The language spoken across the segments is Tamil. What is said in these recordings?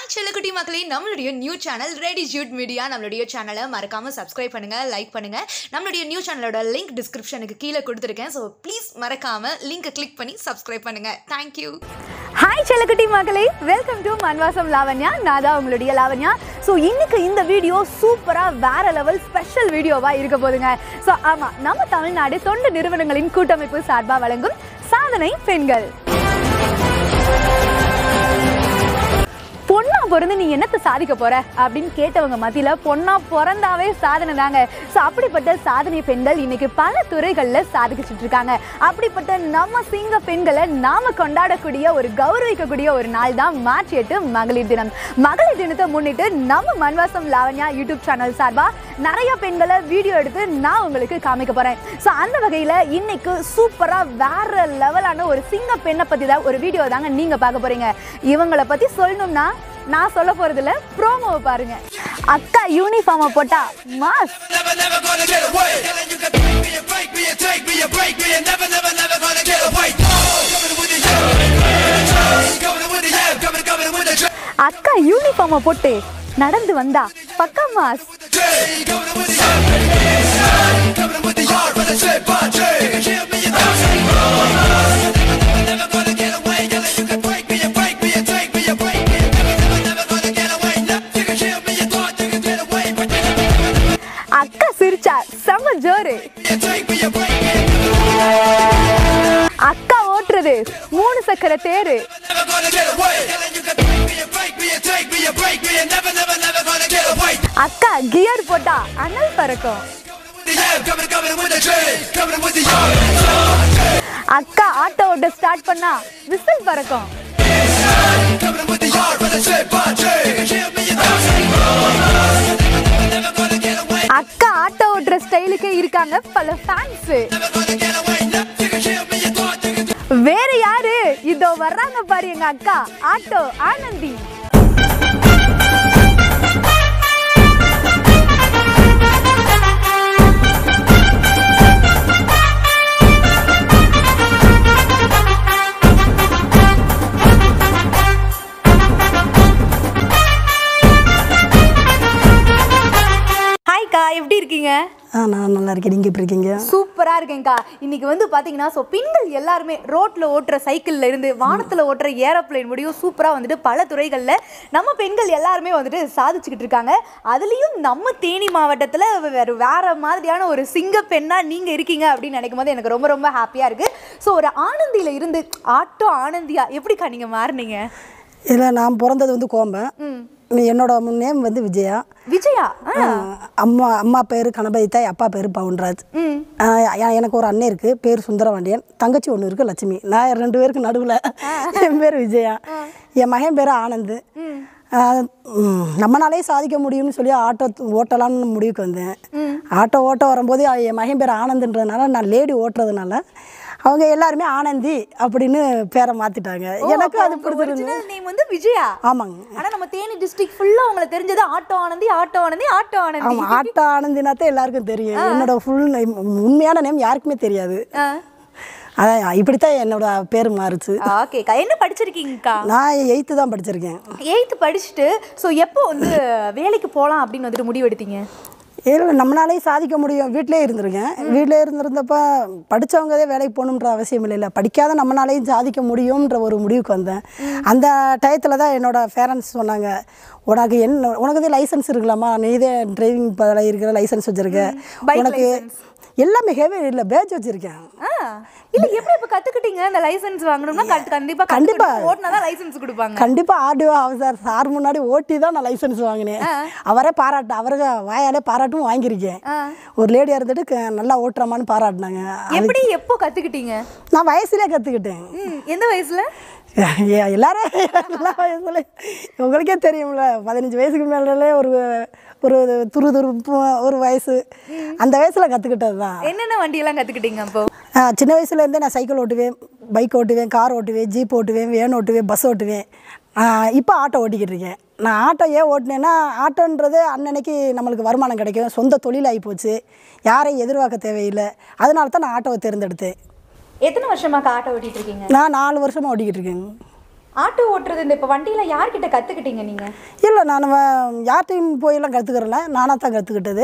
ஹாய் செல்லக்குட்டி மக்களே நம்மளுடைய new channel ready Jude media நம்மளுடைய சேனலை மறக்காம சப்ஸ்கிரைப் பண்ணுங்க லைக் பண்ணுங்க நம்மளுடைய நியூ சேனலோட லிங்க் டிஸ்கிரிப்ஷனுக்கு கீழே கொடுத்துருக்கேன் ஸோ ப்ளீஸ் மறக்காம லிங்கை கிளிக் பண்ணி சப்ஸ்கிரைப் பண்ணுங்க தேங்க்யூ ஹாய் செல்லக்குட்டி மக்களே வெல்கம் டு மன்வாசம் லாவண்யா நான் தான் உங்களுடைய லாவண்யா ஸோ இன்னைக்கு இந்த வீடியோ சூப்பராக வேற லெவல் ஸ்பெஷல் வீடியோவாக இருக்க போதுங்க ஸோ ஆமாம் நம்ம தமிழ்நாடு தொண்டு நிறுவனங்களின் கூட்டமைப்பு சார்பாக வழங்கும் சாதனை பெண்கள் பொண்ணா பிறந்து நீ என்னத்தை சாதிக்க போற அப்படின்னு கேட்டவங்க மத்தியில பொண்ணா பிறந்தாவே சாதனை தாங்க ஸோ அப்படிப்பட்ட சாதனை பெண்கள் இன்னைக்கு பல துறைகளில் சாதிச்சுட்டு இருக்காங்க அப்படிப்பட்ட நம்ம சிங்க பெண்களை நாம கொண்டாடக்கூடிய ஒரு கௌரவிக்கக்கூடிய ஒரு நாள் தான் மார்ச் எட்டு மகளிர் தினம் மகளிர் தினத்தை முன்னிட்டு நம்ம மன்வாசம் லாவண்யா யூடியூப் சேனல் சார்பா நிறைய பெண்களை வீடியோ எடுத்து நான் உங்களுக்கு காமிக்க போறேன் ஸோ அந்த வகையில் இன்னைக்கு சூப்பரா வேற லெவலான ஒரு சிங்க பெண்ணை பத்தி தான் ஒரு வீடியோ தாங்க நீங்க பார்க்க போறீங்க இவங்கள பத்தி சொல்லணும்னா நான் சொல்ல போறதுல ப்ரோமோவை பாருங்க அக்கா யூனிஃபார்மை போட்டா mass never, never gonna get away. You can break me, and break me, and take me, and break me, and never, never, never gonna get away. Coming with the yeah, coming with the yeah, coming, coming with the train, அக்கா யூனிஃபார்மை போட்டு நடந்து வந்தா பக்கா mass coming with the yeah, coming with the yard, but the trip, but train. You can hear me, and never, never gonna get away. You can break me, and break me, and take me, and break me, and never, never, never gonna get away. You can hear me, and thought you can get away, but you never, never, அக்கா சிரிச்சா செம்ம ஜோரு and take me, and break me, and அக்கா ஓட்டுறது மூணு சக்கர தேரு never gonna get away. You can break me, and break me, and take me, and break me, and never, never, never gonna get away. அக்கா கியர் போட்டா அனல் பறக்கும் With the yeah, coming, coming with the train, coming with the yard, அக்கா ஆட்டோ ஓட்ட ஸ்டார்ட் பண்ணா விசில் பறக்கும் coming with the yard, but the trip, but train. You can hear me, and never gonna get away, அக்கா ஆட்டோ ஓட்டுற ஸ்டைலுக்கே இருக்காங்க பல fans never gonna get away. You can hear me, and thought you can வேற யாரு இதோ வர்றாங்க பாரு எங்க அக்கா ஆட்டோ ஆனந்தி ஹாய்க்கா எப்படி இருக்கீங்க ஆ நான் நல்லா இருக்கேன் நீங்கள் எப்படி இருக்கீங்க சூப்பரா இருக்கேங்க்கா இன்னைக்கு வந்து பாத்தீங்கன்னா ஸோ பெண்கள் எல்லாருமே ரோட்ல ஓட்டுற சைக்கிள்ல இருந்து வானத்துல ஓட்டுற ஏரோப்ளேன் முடியும் சூப்பரா வந்துட்டு பல துறைகள்ல நம்ம பெண்கள் எல்லாருமே வந்துட்டு சாதிச்சுக்கிட்டு இருக்காங்க அதுலயும் நம்ம தேனி மாவட்டத்துல வேற வேற மாதிரியான ஒரு சிங்க பெண்ணா நீங்க இருக்கீங்க அப்படின்னு நினைக்கும் போது எனக்கு ரொம்ப ரொம்ப ஹாப்பியா இருக்கு ஸோ ஒரு ஆனந்தியில இருந்து ஆட்டோ ஆனந்தியா எப்படிக்கா நீங்க மாறுனீங்க இல்லை நான் பிறந்தது வந்து கோம்பை என்னோட நேம் வந்து விஜயா விஜயா ஆ. ஆ, அம்மா அம்மா பேர் கணபதி தாய் அப்பா பேர் பவுன்ராஜ் ஆ, எ- எனக்கு ஒரு அண்ணன் இருக்குது பேர் சுந்தரவாண்டியன் தங்கச்சி ஒன்று இருக்குது லட்சுமி நான் ரெண்டு பேருக்கு நடுவில் என் பேர் விஜயா என் மகன் பேர் ஆனந்த் ஆ, ம், நம்மனாலே சாதிக்க முடியும்னு சொல்லி ஆட்டோ ஓட்டலாம்னு முடிவுக்கு வந்தேன் ஆட்டோ ஓட்ட வரும்போது என் மகன் பேர் ஆனந்த்ன்றதுனால நான் லேடி ஓட்டுறதுனால அவங்க எல்லாருமே ஆனந்தி அப்படின்னு பேரை மாற்றிட்டாங்க எனக்கு அது பிடிச்சிருந்து ஒரிஜினல் நேம் வந்து விஜயா ஆமாங்க ஆனா நம்ம தேனி டிஸ்ட்ரிக்ட் ஃபுல்லா உங்களுக்கு தெரிஞ்சது auto Anandhi auto Anandhi auto Anandhi ஆமாம் ஆட்டோ ஆனந்தினாத்தான் எல்லாருக்கும் தெரியும் என்னோட ஃபுல் உண்மையான நேம் யாருக்குமே தெரியாது அதான் இப்படித்தான் என்னோட பேர் மாறுச்சு ஓகேக்கா என்ன படிச்சிருக்கீங்கக்கா நான் எயித்து தான் படிச்சிருக்கேன் எயித்து படிச்சுட்டு ஸோ எப்போ வந்து வேலைக்கு போகலாம் அப்படின்னு வந்துட்டு முடிவெடுத்தீங்க இல்லை நம்மளாலே சாதிக்க முடியும் வீட்டிலே இருந்திருக்கேன் வீட்டிலே இருந்திருந்தப்ப படித்தவங்கதே வேலைக்கு போகணுன்ற அவசியம் இல்லை படிக்காத நம்மளாலேயும் சாதிக்க முடியும்ன்ற ஒரு முடிவுக்கு வந்தேன் அந்த டயத்தில் தான் என்னோட பேரண்ட்ஸ் சொன்னாங்க உனக்கு என்ன உனக்கு இதே லைசன்ஸ் இருக்கலாமா நீ இதே டிரைவிங் இருக்கிற லைசன்ஸ் வச்சுருக்க Bike உனக்கு எல்லாமே ஹெவி இல்லை பேட்ச் வச்சுருக்கேன் ஆ இல்ல எப்படி இப்ப கத்துக்கிட்டீங்க இந்த லைசென்ஸ் வாங்கணும்னா கத்து- கண்டிப்பா கண்டிப்பா. கண்டிப்பா ஓட்டினா தான் லைசென்ஸ் கொடுப்பாங்க கண்டிப்பாக ஆர்டிஓ ஆஃபீஸர் சார் முன்னாடி ஓட்டி தான் நான் லைசன்ஸ் வாங்கினேன் அவரே பாராட்டு அவருக்கு வாயாலே பாராட்டும் வாங்கியிருக்கேன் ஒரு லேடியாக இருந்துட்டு க- நல்லா ஓட்டுறமான்னு பாராட்டினாங்க எப்படி எப்போ கத்துக்கிட்டீங்க நான் வயசுலேயே கற்றுக்கிட்டேன் ம், எந்த வயசுல எல்லாரும் எல்லா வயசுல உங்களுக்கே தெரியும்ல பதினஞ்சு வயசுக்கு மேலே ஒரு ஒரு துரு துருப்பு ஒரு வயசு அந்த வயசில் கற்றுக்கிட்டது தான் என்னென்ன வண்டி எல்லாம் கத்துக்கிட்டீங்க அப்போ ஆ, சின்ன வயசுலேருந்தே நான் சைக்கிள் ஓட்டுவேன் பைக் ஓட்டுவேன் கார் ஓட்டுவேன் ஜீப் ஓட்டுவேன் வேன் ஓட்டுவேன் பஸ் ஓட்டுவேன் இப்போ ஆட்டோ ஓட்டிக்கிட்டு இருக்கேன் நான் ஆட்டோ ஏன் ஓட்டினேன்னா ஆட்டோன்றது அன்னன்னைக்கு நம்மளுக்கு வருமானம் கிடைக்கும் சொந்த தொழில் ஆகி போச்சு யாரையும் எதிர்பார்க்க தேவையில்லை அதனால தான் நான் ஆட்டோவை தேர்ந்தெடுத்தேன் எத்தனை வருஷமாக்கா ஆட்டோ ஓட்டிட்டு இருக்கீங்க நான் நாலு வருஷமாக ஓட்டிக்கிட்டு இருக்கேன் ஆட்டோ ஓட்டுறது இந்த இப்போ வண்டியில் யார்கிட்ட கற்றுக்கிட்டீங்க நீங்கள் இல்லை நான் வ- யார்கிட்டையும் போயெல்லாம் கற்றுக்கிறல நானாக தான் கற்றுக்கிட்டது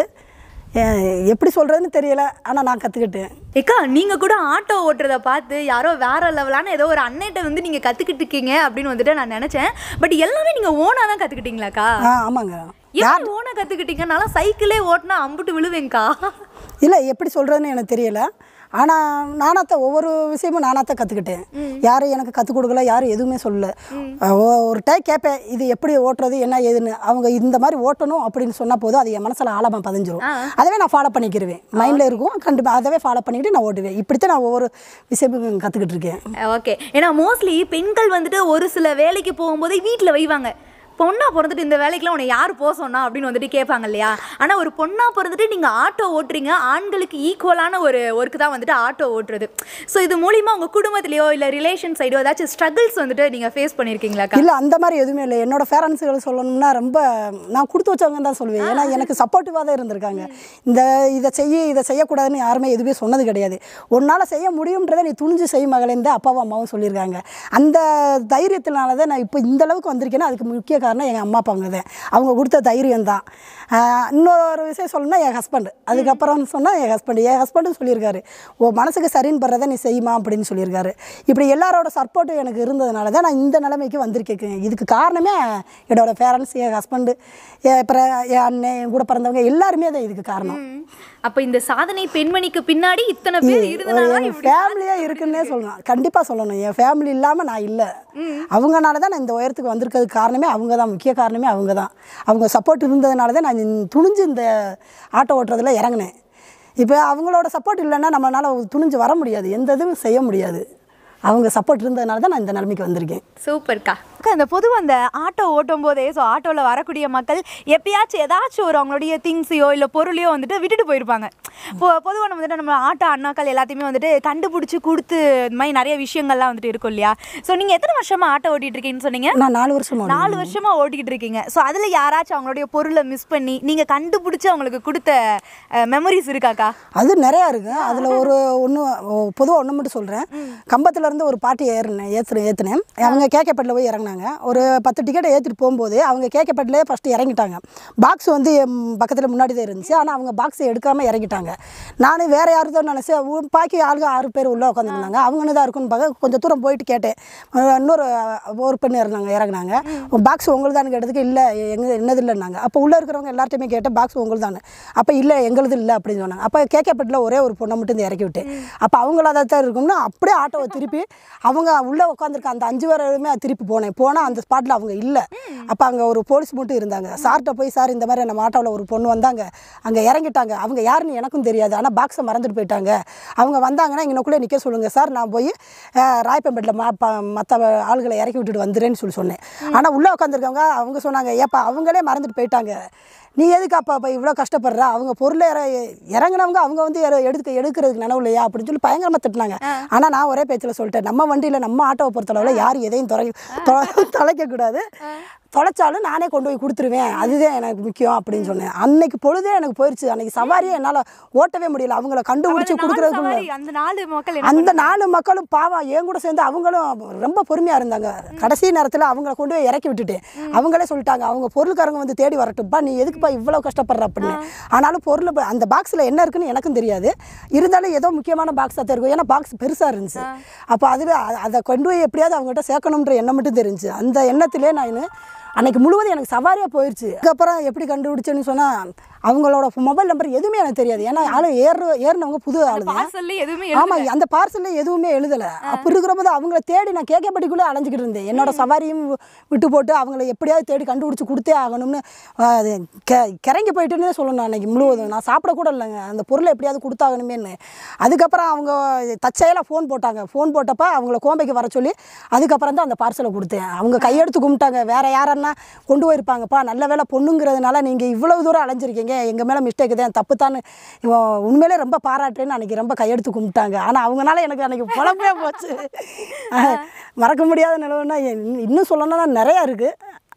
எப்படி சொல்கிறதுன்னு தெரியல ஆனால் நான் கற்றுக்கிட்டேன் ஏக்கா நீங்கள் கூட ஆட்டோ ஓட்டுறத பார்த்து யாரோ வேற லெவலான ஏதோ ஒரு அன்னைட்ட வந்து நீங்கள் கற்றுக்கிட்டு இருக்கீங்க அப்படின்னு வந்துட்டு நான் நினச்சேன் பட் எல்லாமே நீங்கள் ஓனாக தான் கற்றுக்கிட்டீங்களாக்கா ஆ ஆமாங்க எப்படி ஓனாக கற்றுக்கிட்டீங்கனால சைக்கிளே ஓட்டினா அம்புட்டு விழுவேங்க்கா இல்லை எப்படி சொல்கிறதுன்னு எனக்கு தெரியல ஆனால் நானாத்தான் ஒவ்வொரு விஷயமும் நானாத்தான் கற்றுக்கிட்டேன் யாரும் எனக்கு கற்றுக் கொடுக்கல யாரும் எதுவுமே சொல்லல அஹ் ஒ- ஒரு டைம் கேட்பேன் இது எப்படி ஓட்டுறது என்ன ஏதுன்னு அவங்க இந்த மாதிரி ஓட்டணும் அப்படின்னு சொன்னால் போதும் அது என் மனசில் ஆழமாக பதிஞ்சிரும் அதவே நான் ஃபாலோ பண்ணிக்கிருவேன் மைண்டில் இருக்கும் கண்டிப்பாக அதவே ஃபாலோ பண்ணிக்கிட்டு நான் ஓட்டுவேன் இப்படித்தான் நான் ஒவ்வொரு விஷயமும் கற்றுக்கிட்டு இருக்கேன் ஓகே ஏன்னா மோஸ்ட்லி பெண்கள் வந்துட்டு ஒரு சில வேலைக்கு போகும்போதே வீட்டில் வைவாங்க பொண்ணா பிறந்துட்டு இந்த வேலைக்கெல்லாம் உன்னை யார் போக சொன்னா அப்படின்னு வந்துட்டு கேட்பாங்க இல்லையா ஆனால் ஒரு பொண்ணா பிறந்துட்டு நீங்கள் ஆட்டோ ஓட்டுறீங்க ஆண்களுக்கு ஈக்குவலான ஒரு ஒர்க்கு தான் வந்துட்டு ஆட்டோ ஓட்டுறது ஸோ இது மூலிமா உங்கள் குடும்பத்திலையோ இல்லை ரிலேஷன் சைடோ ஏதாச்சும் ஸ்ட்ரகிள்ஸ் வந்துட்டு நீங்கள் ஃபேஸ் பண்ணியிருக்கீங்களாக்கா இல்லை அந்த மாதிரி எதுவுமே இல்லை என்னோட பேரண்ட்ஸுகள் சொல்லணும்னா ரொம்ப நான் கொடுத்து வச்சவங்க தான் சொல்லுவேன் ஏன்னா எனக்கு சப்போர்ட்டிவாக தான் இருந்திருக்காங்க இந்த இதை செய்ய இதை செய்யக்கூடாதுன்னு யாருமே எதுவுமே சொன்னது கிடையாது உன்னால் செய்ய முடியுன்றதை நீ துணிஞ்சு செய் மகளேன்னு தான் அப்பாவும் அம்மாவும் சொல்லியிருக்காங்க அந்த தைரியத்தினால தான் நான் இப்போ இந்த அளவுக்கு வந்திருக்கேன்னா அதுக்கு முக்கிய காரணம் எங்கள் அம்மா அப்பாங்க தான் அவங்க கொடுத்த தைரியம் தான் இன்னொரு விஷயம் சொல்லணும்னா என் ஹஸ்பண்ட் அதுக்கப்புறம் சொன்னால் என் ஹஸ்பண்ட் என் ஹஸ்பண்டும் சொல்லியிருக்காரு ஓ மனசுக்கு சரின்னு படுறதை நீ செய்யுமா அப்படின்னு சொல்லியிருக்காரு இப்படி எல்லாரோட சப்போர்ட்டும் எனக்கு இருந்ததுனால தான் நான் இந்த நிலைமைக்கு வந்திருக்கேன் இதுக்கு காரணமே என்னோட பேரண்ட்ஸ் என் ஹஸ்பண்டு அப்புறம் என் அண்ணன் என் கூட பிறந்தவங்க எல்லாருமே தான் இதுக்கு காரணம் அப்போ இந்த சாதனை பெண்மணிக்கு பின்னாடி இத்தனை பேர் இருந்தனால தான் என் இப்படி ஃபேமிலியாக இருக்குன்னே சொல்லணும் கண்டிப்பாக சொல்லணும் என் ஃபேமிலி இல்லாமல் நான் இல்லை அவங்கனால தான் நான் இந்த உயரத்துக்கு வந்திருக்கிறதுக்கு காரணமே அவங்க தான் முக்கிய காரணமே அவங்க தான் அவங்க சப்போர்ட் இருந்ததுனால தான் நான் இந்த- துணிஞ்சு இந்த ஆட்டோ ஓட்டுறதுல இறங்கினேன் இப்போ அவங்களோட சப்போர்ட் இல்லைன்னா நம்மளால் துணிஞ்சு வர முடியாது எந்த இதுவும் செய்ய முடியாது அவங்க சப்போர்ட் இருந்ததுனால தான் நான் இந்த நிலைமைக்கு வந்திருக்கேன் சூப்பர்க்கா அக்கா, இந்த பொதுவாக அந்த ஆட்டோ ஓட்டும் போதே ஸோ ஆட்டோவில் வரக்கூடிய மக்கள் எப்பயாச்சும் ஏதாச்சும் ஒரு அவங்களுடைய திங்ஸையோ இல்லை பொருளையோ வந்துட்டு விட்டுட்டு போயிருப்பாங்க இப்போ பொதுவாக நம்ம வந்துட்டு நம்ம ஆட்டோ அண்ணாக்கள் எல்லாத்தையுமே வந்துட்டு கண்டுபிடிச்சி கொடுத்து இந்த மாதிரி நிறைய விஷயங்கள்லாம் வந்துட்டு இருக்கும் இல்லையா ஸோ நீங்கள் எத்தனை வருஷமா ஆட்டோ ஓட்டிட்டு இருக்கீங்கன்னு சொன்னீங்க நான் நாலு வருஷமா நாலு வருஷமா ஓட்டிக்கிட்டு இருக்கீங்க ஸோ அதில் யாராச்சும் அவங்களுடைய பொருளை மிஸ் பண்ணி நீங்கள் கண்டுபிடிச்சி அவங்களுக்கு கொடுத்த மெமரிஸ் இருக்காக்கா அது நிறையா இருக்கு அதில் ஒரு ஒன்று பொதுவாக ஒன்று மட்டும் சொல்கிறேன் கம்பத்துலேருந்து ஒரு பாட்டி ஏறினேன் ஏற்று ஏற்றுனேன் அவங்க கேக்கப்பட்டில் போய் இறங்குனாங்க ஒரு பத்து டிக்கெட்டை ஏற்றிட்டு போகும்போது அவங்க கேக்கப்பட்டிலே ஃபஸ்ட்டு இறங்கிட்டாங்க பாக்ஸ் வந்து என் பக்கத்தில் முன்னாடி தான் இருந்துச்சு ஆனால் அவங்க பாக்ஸை எடுக்காமல் இறங்கிட்டாங்க நான் வேறு யாரும் தான் நினச்சேன் உ- பாக்கி ஆளுங்க ஆறு பேர் உள்ளே உட்காந்துருந்தாங்க அவங்கன்னு தான் இருக்குன்னு பார்க்க கொஞ்சம் தூரம் போயிட்டு கேட்டேன் அஹ் இன்னொரு ஒரு பெண் இறந்தாங்க இறங்குனாங்க பாக்ஸ் உங்களுதான்னு கேட்டதுக்கு இல்லை எங்க என்னது இல்லைன்னாங்க அப்போ உள்ளே இருக்கிறவங்க எல்லார்ட்டையுமே கேட்டேன் பாக்ஸ் உங்களுதானு அப்போ இல்லை எங்களுது இல்லை அப்படின்னு சொன்னாங்க அப்போ கேக்கப்பட்டில் ஒரே ஒரு பொண்ணை மட்டும் இந்த இறக்கி விட்டேன் அப்போ அவங்களா தான் இருக்கும்னு அப்படியே ஆட்டோவை திருப்பி அவங்க உள்ளே உட்காந்துருக்க அந்த அஞ்சு பேருமே திருப்பி போனேன் போனால் அந்த ஸ்பாட்டில் அவங்க இல்லை அப்போ அங்கே ஒரு போலீஸ் மட்டும் இருந்தாங்க சார்கிட்ட போய் சார் இந்த மாதிரி நம்ம ஆட்டோவில் ஒரு பொண்ணு வந்தாங்க அங்கே இறங்கிட்டாங்க அவங்க யாருன்னு எனக்கும் தெரியாது ஆனால் பாக்ஸை மறந்துட்டு போயிட்டாங்க அவங்க வந்தாங்கன்னா இங்கனக்குள்ளே நிற்க சொல்லுங்கள் சார் நான் போய் ராயப்பம்பேட்டில் மா மற்ற ஆளுகளை இறக்கி விட்டுட்டு வந்துடுறேன்னு சொல்லி சொன்னேன் ஆனால் உள்ளே உட்காந்துருக்கவங்க அவங்க சொன்னாங்க ஏப்பா அவங்களே மறந்துட்டு போயிட்டாங்க நீ எதுக்கு அப்பா இப்போ இவ்வளோ கஷ்டப்படுற அவங்க பொருளை இற இறங்குனவங்க அவங்க வந்து எற- எடுக்க எடுக்கிறதுக்கு நினைவு இல்லையா அப்படின்னு சொல்லி பயங்கரமாக திட்டினாங்க ஆனால் நான் ஒரே பேச்சில் சொல்லிட்டேன் நம்ம வண்டியில் நம்ம ஆட்டோவை பொறுத்தளவில் யாரும் எதையும் தொலை தொ- தொலைக்கக்கூடாது தொலைச்சாலும் நானே கொண்டு போய் கொடுத்துருவேன் அதுதான் எனக்கு முக்கியம் அப்படின்னு சொன்னேன் அன்னைக்கு பொழுதே எனக்கு போயிடுச்சு அன்னைக்கு சவாரியே என்னால் ஓட்டவே முடியல அவங்கள கண்டுபிடிச்சி அந்த நாலு கொடுக்குறதுக்குள்ள சவாரி, அந்த நாலு மக்கள் என்ன அந்த நாலு மக்களும் பாவம் என் கூட சேர்ந்து அவங்களும் ரொம்ப பொறுமையாக இருந்தாங்க கடைசி நேரத்தில் அவங்கள கொண்டு போய் இறக்கி விட்டுட்டேன் அவங்களே சொல்லிட்டாங்க அவங்க பொருளுக்காரங்க வந்து தேடி வரட்டும்ப்பா நீ எதுக்குப்பா இவ்வளோ கஷ்டப்படுற அப்படின்னு ஆனாலும் பொருள் ப- அந்த பாக்ஸில் என்ன இருக்குன்னு எனக்கும் தெரியாது இருந்தாலும் ஏதோ முக்கியமான பாக்ஸாக தான் இருக்கும் ஏன்னா பாக்ஸ் பெருசாக இருந்துச்சு அப்போ அதில் அதை கொண்டு போய் எப்படியாவது அவங்ககிட்ட சேர்க்கணுன்ற எண்ணம் மட்டும் தெரிஞ்சு அந்த எண்ணத்திலே நான் அன்னைக்கு முழுவதும் எனக்கு சவாரியாக போயிடுச்சு அதுக்கப்புறம் எப்படி கண்டுபிடிச்சேன்னு சொன்னால் அவங்களோட மொபைல் நம்பர் எதுவுமே எனக்கு தெரியாது ஏன்னா ஆளு ஏறு ஏறினவங்க புது ஆளுங்க பார்சல்ல எதுவுமே ஆமா அந்த பார்சல்ல எதுவுமே எழுதல அப்படி இருக்கிறபோது அவங்கள தேடி நான் கேட்கப்பட்டிக்குள்ளே அலைஞ்சிக்கிட்டு இருந்தேன் என்னோட சவாரியும் வி- விட்டு போட்டு அவங்கள எப்படியாவது தேடி கண்டுபிடிச்சு கொடுத்தே ஆகணும்னு ஆஹ், அது கெ- கிறங்கி போயிட்டுன்னே சொல்லணும் அன்னைக்கு முழுவதும் நான் சாப்பிட கூட இல்லைங்க அந்த பொருளை எப்படியாவது கொடுத்தாகணுமேன்னு அதுக்கப்புறம் அவங்க தற்செயலாக ஃபோன் போட்டாங்க ஃபோன் போட்டப்ப அவங்கள கோம்பைக்கு வர சொல்லி அதுக்கப்புறம் தான் அந்த பார்சலை கொடுத்தேன் அவங்க கையெடுத்து கும்பிட்டாங்க வேற யாரன்னா கொண்டு போயிருப்பாங்கப்பா நல்ல வேலை பொண்ணுங்கிறதுனால நீங்கள் இவ்வளவு தூரம் அலைஞ்சிருக்கீங்க எங்கள் மேலே மிஸ்டேக் தான் தப்பு தான் உண்மையிலே ரொம்ப பாராட்டுறேன்னு அன்றைக்கி ரொம்ப கையெடுத்து கும்பிட்டாங்க ஆனால் அவங்கனால எனக்கு அன்றைக்கி பொழப்பே போச்சு அஹ், மறக்க முடியாத நிலவுனா இன்னும் சொல்லணும்னா நிறையா இருக்குது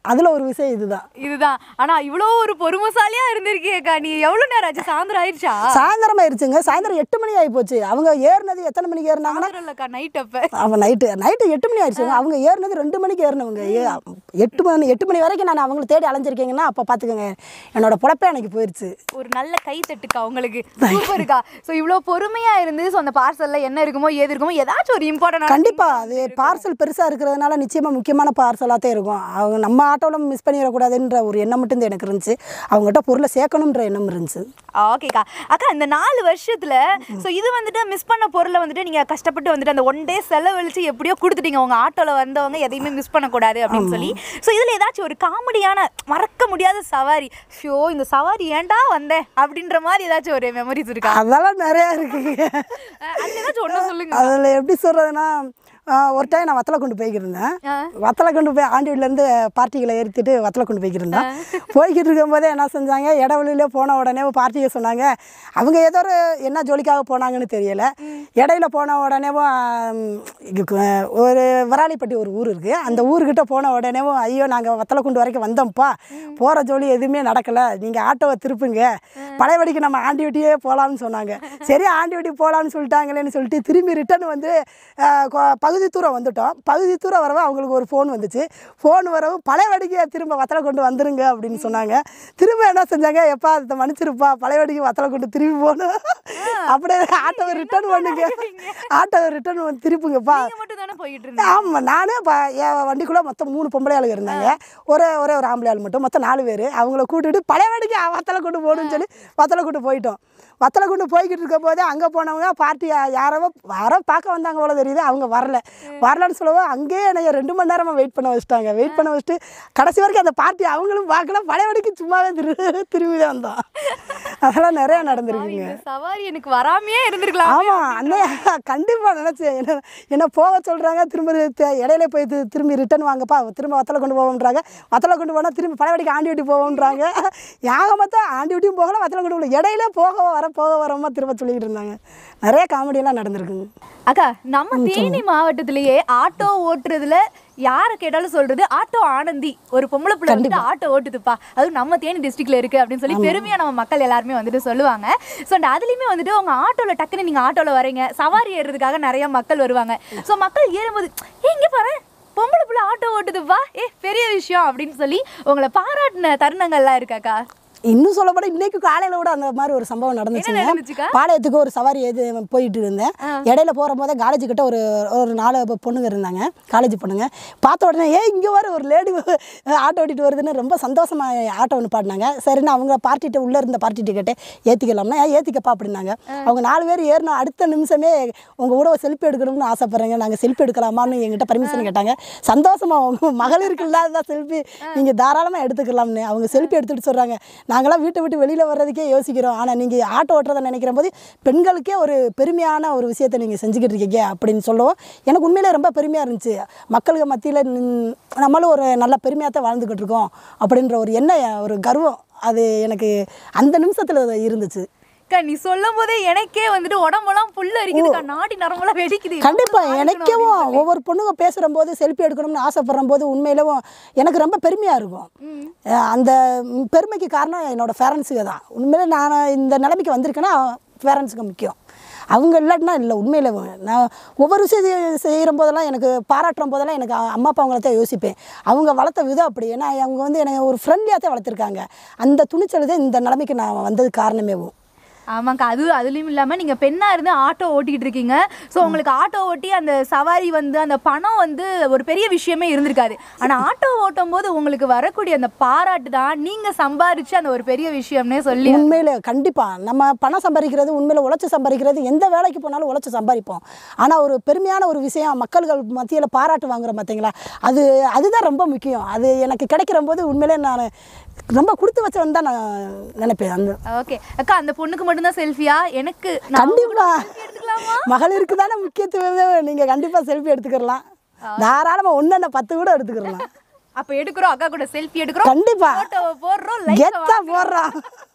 அதில் ஒரு விஷயம் இதுதான் இதுதான் ஆனா இவ்வளோ ஒரு பொறுமைசாலியா இருந்திருக்கியேக்கா நீ எவ்வளவு நேரம் ஆச்சு சாயந்தரம் ஆயிடுச்சா சாயந்தரம் ஆயிடுச்சுங்க சாயந்தரம் எட்டு மணி ஆகி போச்சு அவங்க ஏறினது எத்தனை மணிக்கு ஏறினாங்கன்னா சாயந்தரம் இல்லக்கா நைட் அப்ப அவன் நைட்டு நைட்டு எட்டு மணி ஆயிடுச்சுங்க அவங்க ஏறினது ரெண்டு மணிக்கு ஏறினவங்க ஏ- எட்டு மணி எட்டு மணி வரைக்கும் நான் அவங்களை தேடி அலைஞ்சிருக்கீங்கன்னா அப்போ பார்த்துக்கோங்க என்னோட பொழப்பே எனக்கு போயிடுச்சு ஒரு நல்ல கை தட்டுக்கா உங்களுக்கு சூப்பருக்கா ஸோ இவ்வளோ பொறுமையா இருந்து ஸோ அந்த பார்சல்ல என்ன இருக்குமோ ஏது இருக்குமோ ஏதாச்சும் ஒரு இம்பார்ட்டன்ட் கண்டிப்பாக அது பார்சல் பெருசாக இருக்கிறதுனால நிச்சயமாக முக்கியமான பார்சலாக தான் இருக்கும் அவங்க நம்ம ஆட்டோவில் மிஸ் பண்ணிடக்கூடாதுன்ற ஒரு எண்ணம் மட்டும் தான் எனக்கு இருந்துச்சு அவங்ககிட்ட பொருளை சேர்க்கணுன்ற எண்ணம் இருந்துச்சு ஓகேக்கா அக்கா இந்த நாலு வருஷத்துல ஸோ இது வந்துட்டு மிஸ் பண்ண பொருளை வந்துட்டு நீங்க கஷ்டப்பட்டு வந்துட்டு அந்த ஒன் டே செலவழிச்சு எப்படியோ கொடுத்துட்டீங்க உங்க ஆட்டோல வந்தவங்க எதையுமே மிஸ் பண்ணக்கூடாது அப்படின்னு சொல்லி ஸோ இதுல ஏதாச்சும் ஒரு காமெடியான மறக்க முடியாத சவாரி ஷோ இந்த சவாரி ஏன்டா வந்தேன் அப்படின்ற மாதிரி ஏதாச்சும் ஒரு மெமரிஸ் இருக்கா அதெல்லாம் நிறையா இருக்குங்க அஹ் அதுல ஏதாச்சும் ஒன்றும் சொல்லுங்க அதில் எப்படி சொல்கிறதுனா ஒரு டைம் நான் வத்தலை கொண்டு போய்க்கிருந்தேன் வத்தலை கொண்டு போய் ஆண்டி வீட்டிலேருந்து பார்ட்டிகளை ஏற்றிட்டு வத்தலை கொண்டு போய்க்கிருந்தேன் போய்கிட்டு இருக்கும்போதே என்ன செஞ்சாங்க இடவெளியிலே போன உடனே பார்ட்டியை சொன்னாங்க அவங்க ஏதோ ஒரு என்ன ஜோலிக்காக போனாங்கன்னு தெரியல இடையில போன உடனேவும் ஆம், இதுக்கு, ஒரு வராளிப்பட்டி ஒரு ஊர் இருக்குது அந்த ஊருக்கிட்ட போன உடனேவும் ஐயோ நாங்கள் வத்தலை கொண்டு வரைக்கும் வந்தோம்ப்பா போகிற ஜோலி எதுவுமே நடக்கலை நீங்கள் ஆட்டோவை திருப்புங்க பழையபடிக்கு நம்ம ஆண்டி வீட்டியே போகலாம்னு சொன்னாங்க சரி ஆண்டி வீட்டி போகலாம்னு சொல்லிட்டாங்களேன்னு சொல்லிட்டு திரும்பி ரிட்டர்ன் வந்து அஹ், கொ- பகுதி தூரம் வந்துட்டோம் பகுதி தூரம் வரவும் அவங்களுக்கு ஒரு ஃபோன் வந்துச்சு ஃபோன் வரவும் பழையபடிக்கு திரும்ப வத்தலை கொண்டு வந்துருங்க அப்படின்னு சொன்னாங்க திரும்ப என்ன செஞ்சாங்க எப்பா அதை மன்னிச்சிருப்பா பழையபடிக்கு வத்தலை கொண்டு திரும்பி போகணும் அப்படியே ஆட்டோவை ரிட்டர்ன் பண்ணுங்க ஆட்டோவை ரிட்டர்ன் திருப்புங்கப்பா நீங்க மட்டும் தானே போயிட்டு இருந்தீங்க ஆமாம் நானே இப்போ என் வண்டிக்குள்ளே மொத்தம் மூணு பொம்பளை ஆளுங்க இருந்தாங்க ஒரே ஒரே ஒரு ஆம்பளை ஆள் மட்டும் மொத்தம் நாலு பேர் அவங்கள கூட்டிட்டு பழைய வண்டிக்கு வத்தலை கொண்டு போகணும்னு சொல்லி வத்தலை கொண்டு போயிட்டோம் வத்தலை கொண்டு போய்கிட்டு இருக்கும் போதே அங்கே போனவங்க பார்ட்டி யாரோ யாரோ பார்க்க வந்தாங்க போல தெரியுது அவங்க வரல வரலன்னு சொல்லவும் அங்கேயே என்னைய ரெண்டு மணி நேரமாக வெயிட் பண்ண வச்சுட்டாங்க வெயிட் பண்ண வச்சுட்டு கடைசி வரைக்கும் அந்த பார்ட்டி அவங்களும் பார்க்கல பழைய வண்டிக்கு சும்மாவே திரு திரும்பி தான் வந்தோம் அதெல்லாம் நிறையா நடந்திருக்குங்க இந்த சவாரி எனக்கு வராமையே இருந்திருக்கலாம் ஆமாம் அண்ணையா கண்டிப்பாக நினச்சேன் என்ன என்ன போக சொல்கிறாங்க திரும்ப தி- இடையில போய் தி- திரும்பி ரிட்டர்ன் வாங்கப்பா திரும்ப வத்தலை கொண்டு போவோம்ன்றாங்க வத்தலை கொண்டு போனால் திரும்பி பழையபடிக்கு ஆண்டி வீட்டு போவோம்ன்றாங்க யாக மொத்தம் ஆண்டி வீட்டையும் போகல வத்தலை கொண்டு போகல இடையில போக வர போக வரமா திரும்ப சொல்லிக்கிட்டு இருந்தாங்க நிறைய காமெடியெல்லாம் நடந்திருக்குங்க அக்கா நம்ம தேனி மாவட்டத்திலேயே ஆட்டோ ஓட்டுறதுல யாரை கேட்டாலும் சொல்றது ஆட்டோ ஆனந்தி ஒரு பொம்பளை பிள்ளை வந்துட்டு ஆட்டோ ஓட்டுதுப்பா அதுவும் நம்ம தேனி டிஸ்ட்ரிக்ட்ல இருக்கு அப்படின்னு சொல்லி பெருமையா நம்ம மக்கள் எல்லாருமே வந்துட்டு சொல்லுவாங்க ஸோ அந்த அதுலயுமே வந்துட்டு உங்க ஆட்டோல டக்குன்னு நீங்க ஆட்டோல வரீங்க சவாரி ஏறுறதுக்காக நிறைய மக்கள் வருவாங்க ஸோ மக்கள் ஏறும்போது "ஏய், இங்க பாரு பொம்பளை பிள்ளை ஆட்டோ ஓட்டுதுப்பா ஏ பெரிய விஷயம் அப்படின்னு சொல்லி உங்களை பாராட்டின தருணங்கள்லாம் இருக்காக்கா இன்னும் சொல்லப்பட இன்னைக்கு காலையில கூட அந்த மாதிரி ஒரு சம்பவம் நடந்துச்சுக்கா? நடந்துச்சுங்க பாளையத்துக்கு ஒரு சவாரி எது போயிட்டு இருந்தேன் இடையில போகிற போதே காலேஜ் கிட்ட ஒரு ஒரு நாலு பொ- பொண்ணுங்க இருந்தாங்க காலேஜ் பொண்ணுங்க பார்த்த உடனே ஏ இங்கே வர ஒரு லேடி ஆட்டோ ஓட்டிட்டு வருதுன்னு ரொம்ப சந்தோஷமா ஆட்டோ ஒன்று பாடினாங்க சரின்னு அவங்க பார்ட்டிகிட்ட உள்ளே இருந்த பார்ட்டி டிக்கெட்டை ஏற்றிக்கலாம்னா ஏன் ஏற்றிக்கப்பா அப்படின்னாங்க அவங்க நாலு பேர் ஏறினா அடுத்த நிமிஷமே உங்கள் கூட செல்ஃபி எடுக்கணும்னு ஆசைப்பட்றேங்க நாங்கள் செல்ஃபி எடுக்கலாமான்னு எங்கிட்ட பர்மிஷன் கேட்டாங்க சந்தோஷமா உங்க மகளிருக்கு இல்லாத செல்ஃபி நீங்கள் தாராளமாக எடுத்துக்கலாம்னு அவங்க செல்ஃபி எடுத்துகிட்டு சொல்கிறாங்க நாங்களாம் வீட்டை விட்டு வெளியில் வர்றதுக்கே யோசிக்கிறோம் ஆனால் நீங்கள் ஆட்டோ ஓட்டுறதை நினைக்கிற போது பெண்களுக்கே ஒரு பெருமையான ஒரு விஷயத்தை நீங்கள் செஞ்சுக்கிட்டு இருக்கீங்க அப்படின்னு சொல்லவும் எனக்கு உண்மையிலே ரொம்ப பெருமையாக இருந்துச்சு மக்களுக்கு மத்தியில் நம்மளும் ஒரு நல்ல பெருமையாக தான் வாழ்ந்துக்கிட்டு இருக்கோம் அப்படின்ற ஒரு எண்ண ஒரு கர்வம் அது எனக்கு அந்த நிமிஷத்தில் இருந்துச்சு அக்கா நீ சொல்லும் போதே எனக்கே வந்துட்டு உடம்பெல்லாம் புல்லு அரிக்குதுக்கா நாடி நரம்பெல்லாம் வெடிக்குது கண்டிப்பா நம்மளும் எனக்கேவும் ஆடிக்கணும் ஒவ்வொரு பொண்ணுங்க பேசுகிற போது செல்ஃபி எடுக்கணும்னு ஆசைப்படுற போது உண்மையிலேவும் எனக்கு ரொம்ப பெருமையாக இருக்கும் அஹ் அந்த ம், பெருமைக்கு காரணம் என்னோட பேரண்ட்ஸுக்கு தான் உண்மையிலே நான் இந்த நிலைமைக்கு வந்திருக்கேன்னா பேரண்ட்ஸுக்கு முக்கியம் அவங்க இல்லாட்டினா இல்லை உண்மையில நான் ஒவ்வொரு விஷயம் செய்கிற போதெல்லாம் எனக்கு பாராட்டுற போதெல்லாம் எனக்கு அம்மா அப்பா அவங்கள தான் யோசிப்பேன் அவங்க வளர்த்த விதம் அப்படி ஏன்னா அவங்க வந்து எனக்கு ஒரு ஃப்ரெண்ட்லியாக தான் வளர்த்துருக்காங்க அந்த துணிச்சல் தான் இந்த நிலைமைக்கு நான் வந்தது காரணமேவும் ஆமாக்கா அது அதுலயும் இல்லாம நீங்க பெண்ணா இருந்து ஆட்டோ ஓட்டிக்கிட்டு இருக்கீங்க சோ உங்களுக்கு ஆட்டோ ஓட்டி அந்த சவாரி வந்து அந்த பணம் வந்து ஒரு பெரிய விஷயமே இருந்திருக்காது ஆனா ஆட்டோ ஓட்டும் போது உங்களுக்கு வரக்கூடிய அந்த பாராட்டு தான் நீங்க சம்பாரிச்சு அந்த ஒரு பெரிய விஷயம்னே சொல்லி உண்மையிலே கண்டிப்பாக நம்ம பணம் சம்பாதிக்கிறது உண்மையில் உழைச்சி சம்பாதிக்கிறது எந்த வேலைக்கு போனாலும் உழைச்சி சம்பாதிப்போம் ஆனால் ஒரு பெருமையான ஒரு விஷயம் மக்கள்கள் மத்தியில் பாராட்டு வாங்குறோம் பார்த்தீங்களா அது அதுதான் ரொம்ப முக்கியம் அது எனக்கு கிடைக்கிற போது உண்மையிலே நான் ரொம்ப கொடுத்து வச்சவன் தான் நான் நினைப்பேன் அந்த ஓகே அக்கா அந்த பொண்ணுக்கு மட்டும்தான் செல்ஃபியா எனக்கு நான் கண்டிப்பா எடுத்துக்கலாமா மகளிருக்கு தானே முக்கியத்துவமே நீங்கள் கண்டிப்பாக செல்ஃபி எடுத்துக்கிறலாம் தாராளமாக ஒன்று என்ன பத்து கூட எடுத்துக்கிறலாம் அப்ப எடுக்கிறோம் அக்கா கூட செல்ஃபி எடுக்கிறோம் கண்டிப்பா போட்டோவை போடுறோம் லைக் கெத்தா போடுறான்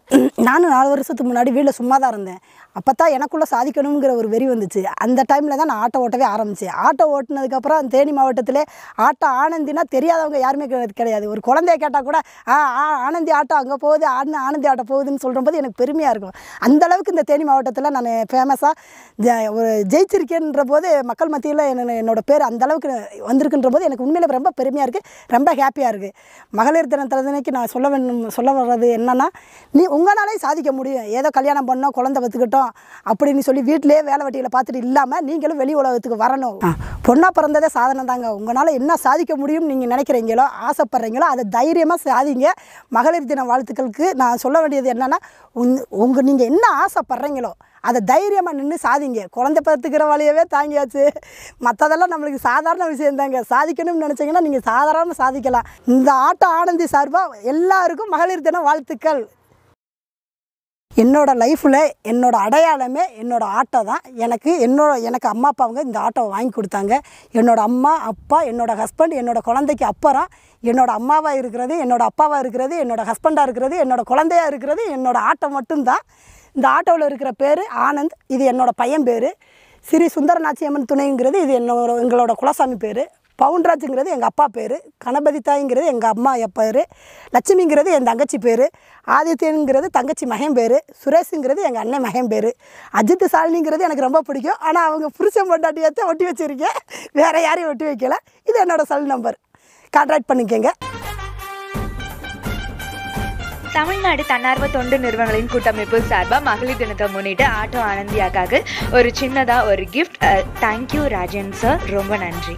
நானும் நாலு வருஷத்துக்கு முன்னாடி வீட்டில் சும்மா தான் இருந்தேன் அப்போ தான் எனக்குள்ளே சாதிக்கணுங்கிற ஒரு வெறி வந்துச்சு அந்த டைமில் தான் நான் ஆட்டோ ஓட்டவே ஆரம்பித்தேன் ஆட்டோ ஓட்டினதுக்கப்புறம் தேனி மாவட்டத்திலே ஆட்டோ ஆனந்தினா தெரியாதவங்க யாருமே கிடையாது கிடையாது ஒரு குழந்தைய கேட்டால் கூட ஆ ஆ, ஆனந்தி ஆட்டோ அங்கே போகுது ஆன ஆனந்தி ஆட்டோ போகுதுன்னு சொல்கிற போது எனக்கு பெருமையாக இருக்கும் அந்த அளவுக்கு இந்த தேனி மாவட்டத்தில் நான் ஃபேமஸாக ஒரு ஜெயிச்சிருக்கேன்ற போது மக்கள் மத்தியில் என்ன என்னோட பேர் அந்த அளவுக்கு வந்திருக்குன்ற போது எனக்கு உண்மையில ரொம்ப பெருமையாக இருக்குது ரொம்ப ஹாப்பியாக இருக்குது மகளிர் தினத்தன்னைக்கு நான் சொல்ல வேண்டும் சொல்ல வர்றது என்னன்னா நீ உங்களாலே சாதிக்க முடியும் ஏதோ கல்யாணம் பண்ணோம் குழந்தை பத்துக்கிட்டோம் அப்படின்னு சொல்லி வீட்டிலேயே வேலை வெட்டிகளை பார்த்துட்டு இல்லாமல் நீங்களும் வெளி உலகத்துக்கு வரணும் பொண்ணாக பிறந்ததே சாதனை தாங்க உங்களால் என்ன சாதிக்க முடியும்னு நீங்கள் நினைக்கிறீங்களோ ஆசைப்படுறீங்களோ அதை தைரியமாக சாதிங்க மகளிர் தின வாழ்த்துக்களுக்கு நான் சொல்ல வேண்டியது என்னென்னா உங்கள் நீங்கள் என்ன ஆசைப்படுறீங்களோ அதை தைரியமாக நின்று சாதிங்க குழந்தை பார்த்துக்கிற வழியவே தாங்கியாச்சு மற்றதெல்லாம் நம்மளுக்கு சாதாரண விஷயம் தாங்க சாதிக்கணும்னு நினச்சிங்கன்னா நீங்கள் சாதாரண சாதிக்கலாம் இந்த ஆட்டோ ஆனந்தி சார்பாக எல்லாருக்கும் மகளிர் தின வாழ்த்துக்கள் என்னோட லைஃப்பில் என்னோட அடையாளமே என்னோட ஆட்டோ தான் எனக்கு என்னோட எனக்கு அம்மா அப்பாவங்க இந்த ஆட்டோவை வாங்கி கொடுத்தாங்க என்னோட அம்மா அப்பா என்னோட ஹஸ்பண்ட் என்னோட குழந்தைக்கு அப்புறம் என்னோட அம்மாவாக இருக்கிறது என்னோட அப்பாவாக இருக்கிறது என்னோட ஹஸ்பண்டாக இருக்கிறது என்னோட குழந்தையா இருக்கிறது என்னோட ஆட்டோ மட்டும்தான் இந்த ஆட்டோவில் இருக்கிற பேர் ஆனந்த் இது என்னோட பையன் பேர் ஸ்ரீ சுந்தரநாச்சியம்மன் துணைங்கிறது இது என்னோட எங்களோட குலசாமி பேர் பவுன்ராஜுங்கிறது எங்கள் அப்பா பேர் கணபதி தாய்ங்கிறது எங்கள் அம்மா பேர் லட்சுமிங்கிறது என் தங்கச்சி பேர் ஆதித்யனுங்கிறது தங்கச்சி மகன் பேர் சுரேஷுங்கிறது எங்கள் அண்ணன் மகன் பேர் அஜித் சாலினிங்கிறது எனக்கு ரொம்ப பிடிக்கும் ஆனால் அவங்க புருஷன் பொண்டாட்டியத்தை ஒட்டி வச்சுருக்கேன் வேறு யாரையும் ஒட்டி வைக்கல இது என்னோட செல் நம்பர் கான்ட்ராக்ட் பண்ணிக்கோங்க தமிழ்நாடு தன்னார்வ தொண்டு நிறுவனங்களின் கூட்டமைப்பு சார்பாக மகளிர் தினத்தை முன்னிட்டு ஆட்டோ ஆனந்தியாக்காக ஒரு சின்னதாக ஒரு கிஃப்ட் தேங்க்யூ ராஜன் சார் ரொம்ப நன்றி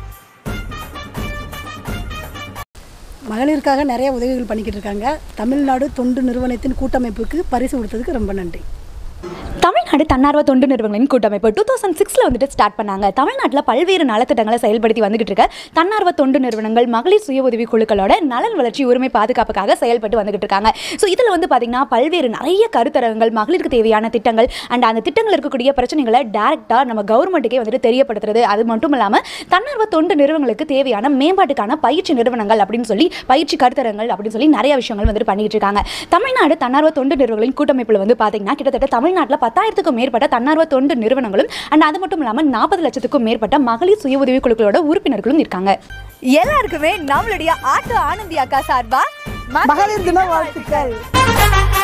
மகளிருக்காக நிறைய உதவிகள் பண்ணிக்கிட்டு இருக்காங்க தமிழ்நாடு தொண்டு நிறுவனத்தின் கூட்டமைப்புக்கு பரிசு கொடுத்ததுக்கு ரொம்ப நன்றி தமிழ்நாடு தன்னார்வ தொண்டு நிறுவனங்களின் கூட்டமைப்பு டூ தௌசண்ட் சிக்ஸில் வந்துட்டு ஸ்டார்ட் பண்ணாங்க தமிழ்நாட்டில் பல்வேறு நலத்திட்டங்களை செயல்படுத்தி வந்துகிட்டு இருக்க தன்னார்வ தொண்டு நிறுவனங்கள் மகளிர் சுய உதவி குழுக்களோட நலன் வளர்ச்சி உரிமை பாதுகாப்புக்காக செயல்பட்டு வந்துகிட்டு இருக்காங்க ஸோ இதில் வந்து பார்த்தீங்கன்னா பல்வேறு நிறைய கருத்தரங்கள் மகளிருக்கு தேவையான திட்டங்கள் அண்ட் அந்த திட்டங்கள் இருக்கக்கூடிய பிரச்சனைகளை டேரெக்டாக நம்ம கவர்மெண்ட்டுக்கே வந்துட்டு தெரியப்படுத்துறது அது மட்டும் இல்லாமல் தன்னார்வ தொண்டு நிறுவனங்களுக்கு தேவையான மேம்பாட்டுக்கான பயிற்சி நிறுவனங்கள் அப்படின்னு சொல்லி பயிற்சி கருத்தரங்கள் அப்படின்னு சொல்லி நிறைய விஷயங்கள் வந்துட்டு பண்ணிட்டு இருக்காங்க தமிழ்நாடு தன்னார்வ தொண்டு நிறுவனங்களின் கூட்டமைப்பில் வந்து பார்த்தீங்கன்னா கிட்டத்தட்ட தமிழ்நாட்டில் பத்தாயிரத்துக்கும் மேற்பட்ட தன்னார்வ தொண்டு நிறுவனங்களும் அண்ட் அது மட்டும் இல்லாமல் நாற்பது லட்சத்துக்கும் மேற்பட்ட மகளிர் சுய உதவி குழுக்களோட உறுப்பினர்களும் இருக்காங்க எல்லாருக்குமே நம்மளுடைய ஆட்டோ ஆனந்தி அக்கா சார்பா மகளிர் தின வாழ்த்துக்கள்